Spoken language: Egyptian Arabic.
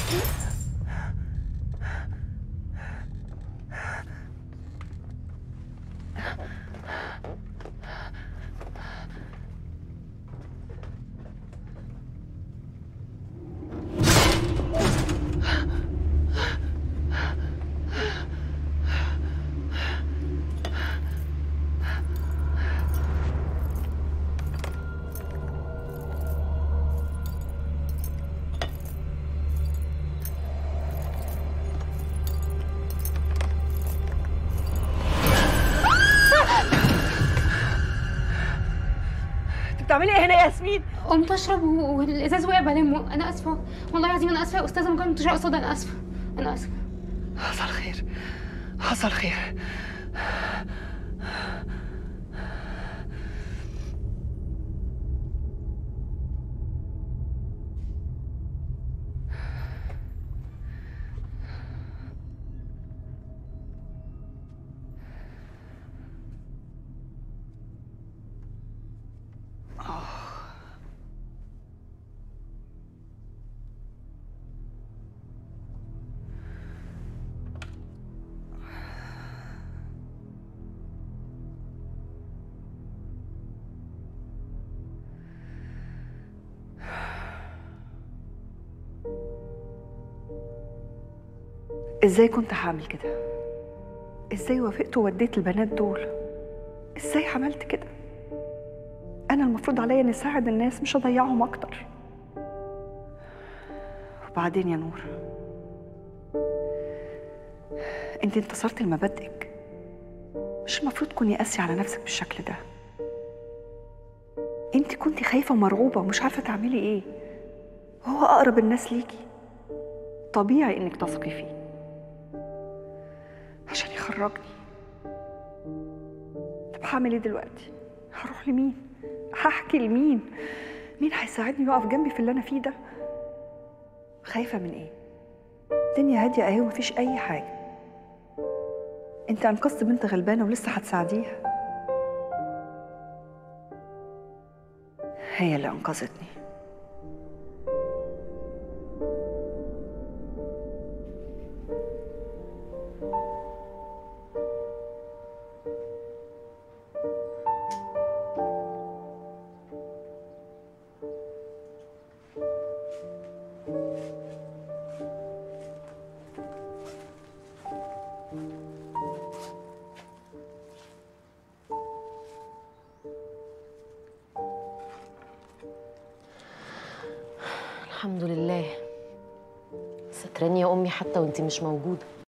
انت بتعملي ايه هنا يا ياسمين قمت اشرب و- والازاز وقع بلمه انا اسفه والله العظيم انا اسفه يا استاذه ما كنتش اقصد انا اسفه انا اسفه حصل خير حصل خير ازاي كنت هعمل كده ازاي وافقت ووديت البنات دول ازاي عملت كده انا المفروض عليا اني اساعد الناس مش اضيعهم اكتر وبعدين يا نور انت انتصرتي لمبادئك مش المفروض تكوني قاسية على نفسك بالشكل ده انت كنتي خايفة ومرعوبة ومش عارفة تعملي ايه وهو اقرب الناس ليكي طبيعي انك تثقي فيه عشان يخرجني طب هعمل ايه دلوقتي هروح لمين هحكي لمين مين هيساعدني يقف جنبي في اللي انا فيه ده خايفه من ايه الدنيا هاديه اهي ومفيش اي حاجه انت انقذت بنت غلبانه ولسه هتساعديها هي اللي انقذتني الحمد لله ستراني يا امي حتى وانتي مش موجوده